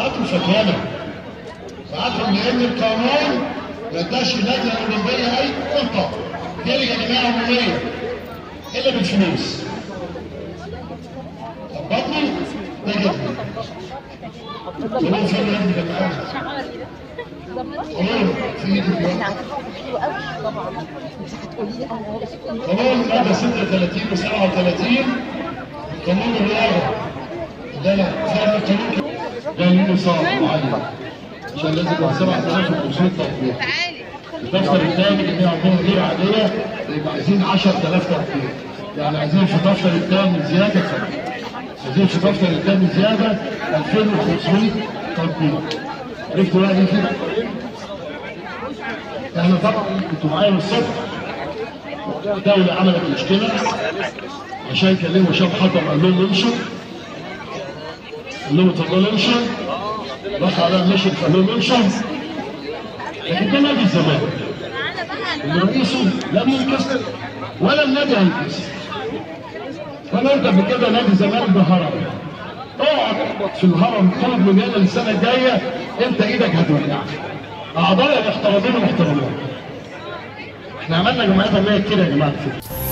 بعتوا فتوانا بعتوا لان القانون ما اداش اللجنه الاولمبيه اي سلطه تلغي جمعيه عموميه الا بالفلوس طب برضه ده جدا قولوا فين يا ابني ده معانا قولوا في ايدي دلوقتي قانون المادة 36 و 37 قانون الرياضة ده لا فعلا قانون ده ليه نصاب معين عشان لازم يبقى 7500 تطبيق الدفتر الثاني جميع عموم غير عادية يبقى عايزين 10000 تطبيق يعني عايزين في الدفتر الثاني زيادة عايزين في الدفتر الثاني زيادة 2500 تطبيق عرفتوا بقى ليه كده؟ احنا طبعا كنتوا معايا من الصبح الدولة عملت مشكلة عشان يكلموا شاب حضر قال لهم امشوا قال لهم اتفضلوا امشوا راح على المشرف قال لهم امشوا لكن ده نادي الزمالك اللي رئيسه لم ينكسر ولا النادي هينكسر فانا انت بكده نادي الزمالك ده هرم اقعد تحبط في الهرم طول من هنا للسنه الجايه انت ايدك هتوجعك اعضاء محترمين ومحترمين احنا عملنا جمعيات عمليه كتير يا جماعه كتير